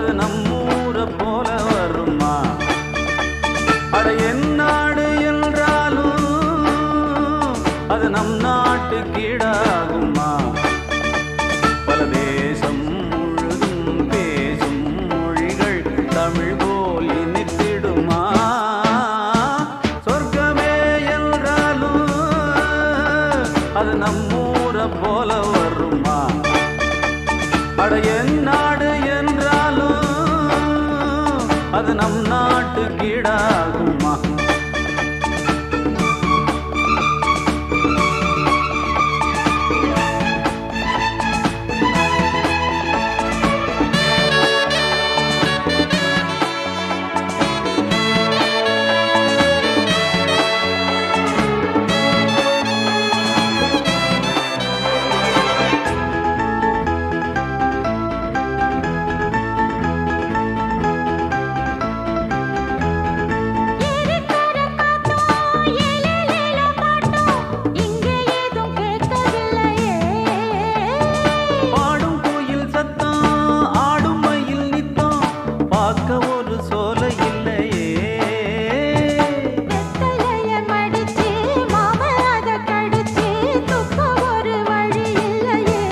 அது நம்மூர போல வருமா அட என் நாடு என்றாலும் அது நம் நாட்டு கீழாகுமா பல தேசம் முழுதும் பேசும் மொழிகள் தமிழ் போல் இனித்திடுமா சொர்க்கமே என்றாலும் அது நம்மூர போல வருமா அட என் நாடு என்றாலும் அது நம் நாட்டு கீழாகுமா ஏறிக்கர காத்தோம் ஏலேலேல பாட்டோம் இங்கே ஏதும் கேட்கவில்லையே பாடும் கோயில் சத்தம் ஆடும் மயில் நித்தம் பார்க்க ஒரு சோலை இல்லையே வெத்தலைய மடிச்சு மாம அத கடிச்சு துக்க ஒரு வழி இல்லையே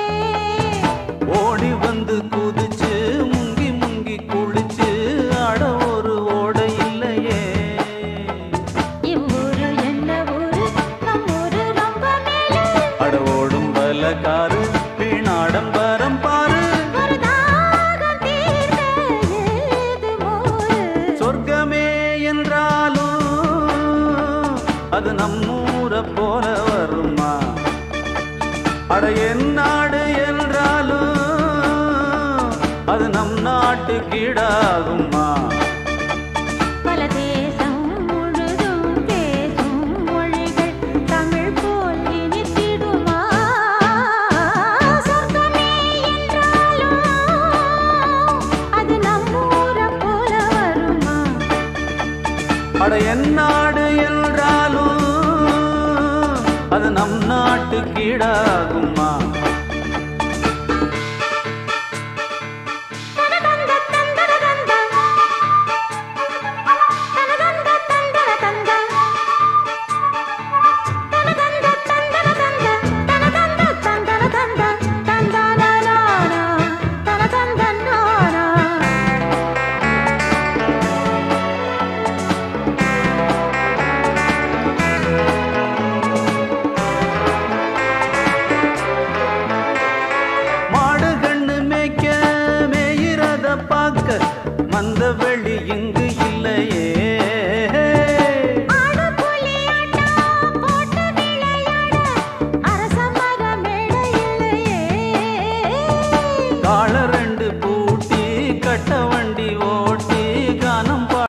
ஓடி வந்து குதிச்சு முங்கி முங்கி குளிச்சு அட ஒரு ஓடை இல்லையே இவ்வூரு என்ன ஊரு நம் ஊரு ரொம்ப மேலே அட ஓடும் பலகாரு வீணாடம்பரம் பாரு ஒரு தாகம் தீர்க்க ஏது மோரு சொர்க்கமே என்றாலும் அது நம்மூர போல வருமா அட என் நாடு என்றாலும் அது நம் நாட்டு கீழாகுமா பல தேசம் முழுதும் பேசும் மொழிகள் தமிழ் போல் இனித்திடுமா சொர்க்கமே என்றாலும் அது நம்மூர போல வருமா அட என் நாடு என்றாலும் அது நம் நாட்டு கீழாகுமா